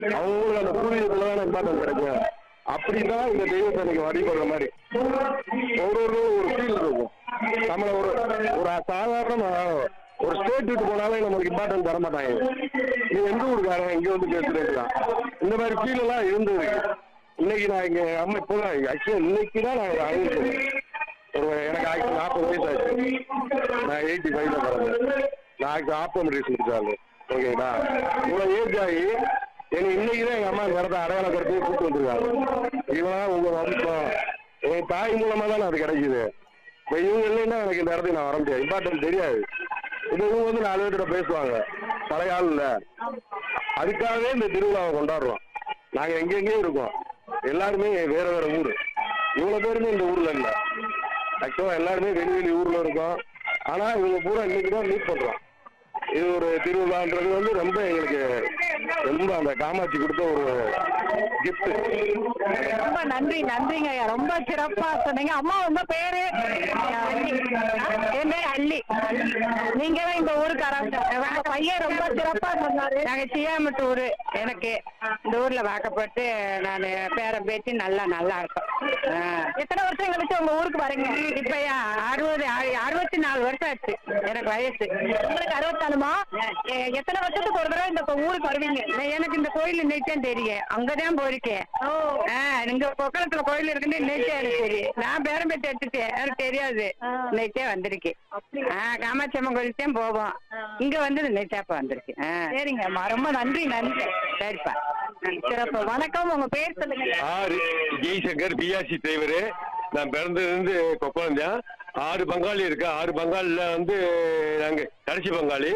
அவங்களுக்கு அந்த பூர்வீகத்துல தான் இம்பார்ட்டன்ஸ் கிடைக்கும் அப்படிதான் இந்த தெய்வத்தை நீங்க வழிபடுற மாதிரி ஒரு ஒரு ஒரு ஃபீல் இருக்கும் நம்மள ஒரு ஒரு சாதாரண ஒரு ஸ்டேட் விட்டு போனாலே நம்மளுக்கு இம்பார்ட்டன்ஸ் தர மாட்டாங்க நீ எந்த ஊருக்காரன் இங்க வந்து பேசுறேன் இந்த மாதிரி ஃபீல் எல்லாம் இருந்தது இன்னைக்கு நான் இங்க அம்மா இப்போதான் ஆக்சுவலா இன்னைக்கு தான் நான் அழைச்சிருக்கேன் ஒரு எனக்கு ஆக்சுவலி நாற்பது வயசு ஆச்சு நான் எயிட்டி ஃபைவ்ல பிறந்தேன் நான் ஆக்சுவலி ஆப்டோமெட்ரிக்ஸ் முடிச்சாங்க ஓகேங்களா இவ்வளோ ஏஜ் ஆகி எனக்கு இன்னைக்கு தான் எங்கள் அம்மா இந்த இடத்த அடையாள கருத்து கூப்பிட்டு வந்துருக்காங்க இவன் உங்க வம்சம் என் தாய் மூலமா தான் அது கிடைக்குது இப்போ இவங்க இல்லைன்னா எனக்கு இந்த இடத்துக்கு நான் வர முடியாது இம்பார்ட்டன்ட் தெரியாது இப்போ இவங்க வந்து நாலு பேர்கிட்ட பேசுவாங்க பழைய ஆள் இல்லை அதுக்காகவே இந்த திருவிழாவை கொண்டாடுறோம் நாங்கள் எங்கெங்கேயும் இருக்கோம் எல்லாருமே வேற வேற ஊர் இவ்வளோ பேருமே இந்த ஊர்ல இல்லை ஆக்சுவலாக எல்லாருமே வெளி வெளி ஊர்ல இருக்கோம் ஆனால் இவங்க பூரா இன்னைக்கு தான் மீட் பண்ணுறோம் இது ஒரு திருவிழான்றது வந்து ரொம்ப எங்களுக்கு ரொம்ப அந்த காமாட்சி கொடுத்த ஒரு gift ரொம்ப நன்றி நன்றிங்க ஐயா ரொம்ப சிறப்பா சொன்னீங்க அம்மா உங்க பேரு என் பேர் அள்ளி நீங்க தான் இந்த ஊருக்காரங்க உங்க பையன் ரொம்ப சிறப்பா சொன்னாரு நாங்க சியாமட்டு ஊரு எனக்கு இந்த ஊர்ல வாக்கப்பட்டு நான் பேரம் பேச்சு நல்லா நல்லா இருக்கும் ஆ. எத்தனை வருஷம் கழிச்சு உங்க ஊருக்கு வரீங்க இப்ப ஏன் அறுபது அறு- அறுபத்தி நாலு வருஷம் ஆச்சு எனக்கு வயசு உங்களுக்கு அறுபத்தாலுமா எ- எத்தனை வருஷத்துக்கு ஒரு தடவை இந்த ஊருக்கு வருவீங்க நான் எனக்கு இந்த கோயில் இன்னைக்கு தெரியும் அங்கதான் போயிருக்கேன் ஓ ஆ, இங்க பொக்களத்துல கோயில் இருக்குன்னு இன்னைக்கே எனக்கு தெரியும் நான் பேரம் பேச்சு எடுத்துட்டேன் எனக்கு தெரியாது ஆ. இன்னைக்கே வந்திருக்கேன் ஆ காமாட்சி அம்மன் கோயிலுக்கு தான் போவோம் இங்க வந்து இன்னைக்காப்ப வந்திருக்கு ஆ. சரிங்கம்மா ரொம்ப நன்றி நன்றி சரிப்பா சிறப்பு வணக்கம் உங்க பேர் சொல்லுங்க ஆறு ஜெய்சங்கர் பிஆர்சி டிரைவரு நான் பிறந்ததுலேருந்து கொப்பளம் தான் ஆறு பங்காளி இருக்கு ஆறு பங்காளில வந்து நாங்க கடைசி பங்காளி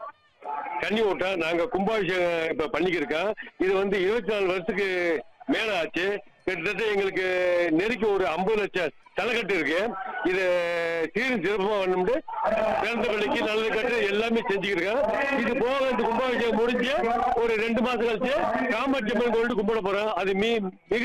கன்னி ஓட்டம் நாங்க கும்பாபிஷேகம் இப்ப பண்ணிக்கிருக்கோம் இது வந்து இருபத்தி நாலு வருஷத்துக்கு மேல ஆச்சு கிட்டத்தட்ட எங்களுக்கு நெருக்கி ஒரு ஐம்பது லட்சம் தலைக்கட்டு இருக்கு இது சீரும் சிறப்பமா பண்ணணும்னு பிறந்த பிள்ளைக்கு நல்லது கட்டு எல்லாமே செஞ்சுக்கிருக்கோம் இது போக இந்த கும்பாபிஷேகம் முடிஞ்சு ஒரு ரெண்டு மாசம் கழிச்சு காமாட்சி அம்மன் கோயிலுக்கு கும்பிட போறோம் அது மீ மிக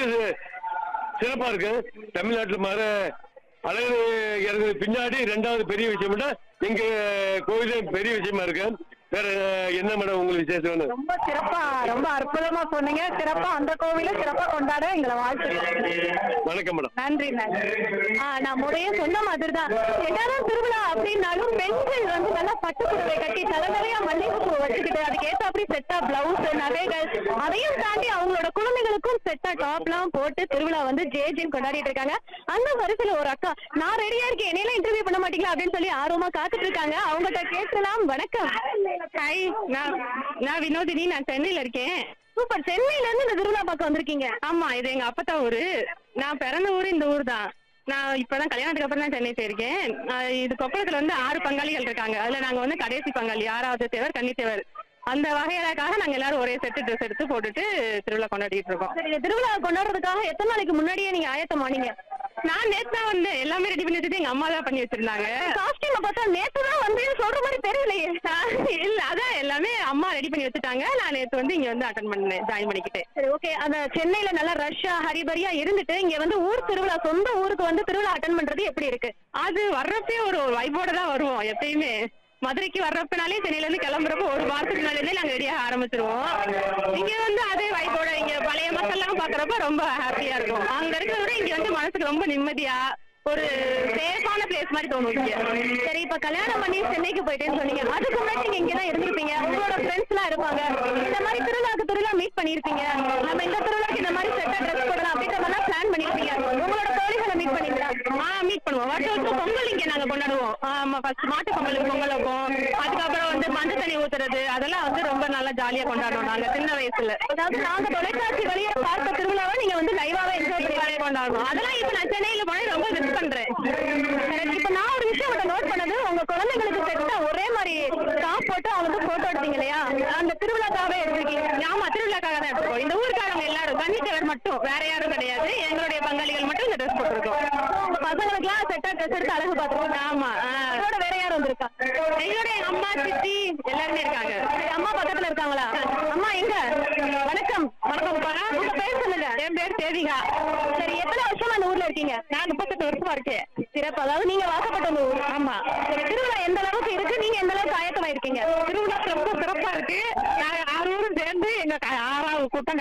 சிறப்பா இருக்கு தமிழ்நாட்டுல மர அழகு இறங்குறது பின்னாடி ரெண்டாவது பெரிய விஷயம்னா எங்க கோயிலே பெரிய விஷயமா இருக்கு வேற என்ன மேடம் உங்களுக்கு விசேஷம் வேணும் ரொம்ப சிறப்பா ரொம்ப அற்புதமா சொன்னீங்க சிறப்பா அந்த கோவில சிறப்பா கொண்டாட எங்களை வாழ்த்து வணக்கம் மேடம் நன்றி நன்றி ஆ, நான் முறையே சொன்ன மாதிரி தான் என்னதான் திருவிழா அப்படின்னாலும் பெண்கள் வந்து நல்லா பட்டு புடவை கட்டி தலை நிறைய மல்லிகை பூ வச்சுக்கிட்டு அதுக்கு ஏத்தாப்படி செட்டா பிளவுஸ் நகைகள் அதையும் தாண்டி அவங்களோட குழந்தைகளுக்கும் செட்டா டாப்லாம் போட்டு திருவிழா வந்து ஜே ஜேன்னு கொண்டாடிட்டு இருக்காங்க அந்த வரிசையில ஒரு அக்கா நான் ரெடியா இருக்கேன் என்னையெல்லாம் இன்டர்வியூ பண்ண மாட்டீங்களா அப்படின்னு சொல்லி ஆர்வமா காத்துட்டு இருக்காங்க அவங்ககிட்ட கேட்கலாம் வணக்கம் ஹாய் நான் நான் வினோதினி நான் சென்னையில இருக்கேன் சூப்பர் சென்னையில இருந்து இந்த திருவிழா பார்க்க வந்திருக்கீங்க ஆமா இது எங்க அப்பத்தா ஊரு நான் பிறந்த ஊரு இந்த ஊர் தான் நான் இப்பதான் கல்யாணத்துக்கு அப்புறம் தான் சென்னை போயிருக்கேன் ஆஹ் இது கொப்பளத்துல வந்து ஆறு பங்காளிகள் இருக்காங்க அதுல நாங்க வந்து கடைசி பங்காளி ஆறாவது தேவர் கன்னி தேவர் அந்த வகையறக்காக நாங்க எல்லாரும் ஒரே செட்டு ட்ரெஸ் எடுத்து போட்டுட்டு திருவிழா கொண்டாடிட்டு இருக்கோம் சரி இந்த திருவிழா கொண்டாடுறதுக்காக எத்தனை நாளைக்கு முன்னாடியே நீங்க ஆயத்தமானீங்க நான் நேத்து தான் வந்து எல்லாமே ரெடி பண்ணி வச்சுட்டு எங்க அம்மா தான் பண்ணி வச்சிருந்தாங்க காஸ்டியூம் பார்த்தா நேத்து தான் வந்து சொல்ற மாதிரி தெரியலையே இல்ல அதான் எல்லாமே அம்மா ரெடி பண்ணி வச்சுட்டாங்க நான் நேத்து வந்து இங்க வந்து அட்டன் பண்ணேன் ஜாயின் பண்ணிக்கிட்டேன் சரி ஓகே அந்த சென்னையில நல்லா ரஷ்ஷா ஹரிபரியா இருந்துட்டு இங்க வந்து ஊர் திருவிழா சொந்த ஊருக்கு வந்து திருவிழா அட்டன் பண்றது எப்படி இருக்கு அது வர்றப்பே ஒரு வைபோட தான் வருவோம் எப்பயுமே மதுரைக்கு வர்றப்பனாலே சென்னையில இருந்து கிளம்புறப்ப ஒரு வாரத்துக்கு முன்னாடியே நாங்க ரெடியாக ஆரம்பிச்சிருவோம் இங்க வந்து அதே வைபோட இங்க பழைய மக்கள்லாம் பாக்குறப்ப ரொம்ப ஹாப்பியா இருக்கும் அங்க இருக்கிறத விட இங்க வந்து மனசுக்கு ரொம்ப நிம்மதியா ஒரு சேஃபான பிளேஸ் மாதிரி தோணும் இங்க சரி இப்ப கல்யாணம் பண்ணி சென்னைக்கு போயிட்டேன்னு சொன்னீங்க அதுக்கு முன்னாடி நீங்க இங்க தான் இருந்திருப்பீங்க உங்களோட ஃப்ரெண்ட்ஸ் எல்லாம் இருப்பாங்க இந்த மாதிரி திருவிழாக்கு திருவிழா மீட் பண்ணிருப்பீங்க நம்ம இந்த திருவிழாக்கு இந்த மாதிரி செட்டா ட்ரெஸ் போடலாம் அப்படின்ற மாதிரி பிளான் பண்ணிருப்பீங்க உங்களோட தோழிகளை மீட் பண்ணீங்களா ஆ மீட் பண்ணுவோம் வருஷம் வருஷம் பொங்கல் இங்க நாங்க கொண்டாடுவோம் ஆமா ஃபர்ஸ்ட் மாட்டு பொங்கலுக்கு பொங்கல் வைப்போம் அதுக்கப்புறம் வந்து மஞ்சள் தண்ணி ஊத்துறது அதெல்லாம் வந்து ரொம்ப நல்லா ஜாலியா கொண்டாடுவோம் நாங்க சின்ன வயசுல அதாவது நாங்க தொலைக்காட்சி வழியா பார்த்த திருவிழாவை நீங்க வந்து லைவாவே என்ஜாய் பண்ணி கொண்டாடுவோம் அதெல்லாம் இப்ப நான் சென்னையில போனேன் ரொம்ப மிஸ் பண்றேன் எனக்கு இப்ப நான் ஒரு விஷயம் மட்டும் நோட் பண்ணது உங்க குழந்தைங்களுக்கு செட்டா ஒரே மாதிரி டாப் போட்டு அவங்க போட்டோ எடுத்தீங்க இல்லையா அந்த திருவிழாக்காகவே எடுத்திருக்கீங்க ஆமா திருவிழாக்காக தான் எடுத்துக்கோம் இந்த ஊருக்காரங்க எல்லாரும் கன்னித்தேவர் மட்டும் வேற யாரும் கிடையாது எங்களுடைய பங்காளிகள் மட்டும் இந்த ட்ரெஸ் போட்டிருக்கோம் உங்க பசங்களுக்குலாம் செட்டா ட்ரெஸ் எடுத்து அழகு பார்த்துருக்கோம் ஆமா ஆ. அதோட வேற யாரும் வந்திருக்கா எங்களுடைய அம்மா சித்தி எல்லாருமே இருக்காங்க சரி, அம்மா பக்கத்துல இருக்காங்களா அம்மா எங்க வணக்கம் வணக்கம் உங்க பேர் சொல்லுங்க என் பேர் தேவிகா சரி எத்தனை வருஷமா அந்த ஊர்ல இருக்கீங்க நான் முப்பத்தெட்டு வருஷமா இருக்கேன் சிறப்பு அதாவது நீங்க வாக்கப்பட்ட அந்த ஊர் ஆமா சரி திருவிழா எந்த அளவுக்கு இருக்கு நீங்க எந்த அளவுக்கு ஆயத்தமா இருக்கீங்க திருவிழா ரொம்ப சிறப்பா இருக்கு நாங்க